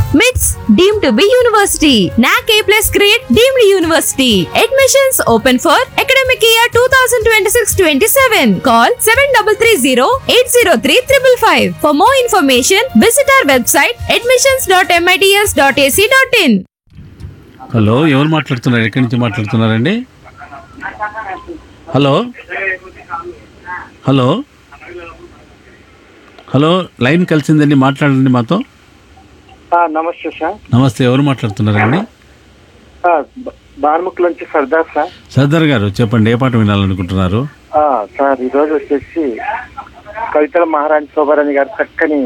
MITS deemed to be university. NAC A plus grade deemed university. Admissions open for academic year 2026-27. Call 7330-803-555. For more information, visit our website admissions.mits.ac.in. Hello ఎవరు మాట్లాడుతున్నారు ఎక్కడి నుంచి మాట్లాడుతున్నారండి hello hello hello line కలిసిందండి మాట్లాడండి మాతో ఆ, నమస్తే సార్ నమస్తే ఎవరు మాట్లాడుతున్నారండి ఆ, బ- బార్ముక్ నుంచి సర్దార్ సార్ సర్దార్ గారు చెప్పండి ఏ పాట వినాలనుకుంటున్నారు ఆ, సార్ ఈరోజు వచ్చేసి కవితల మహారాణి శోభారాణి గారు చక్కని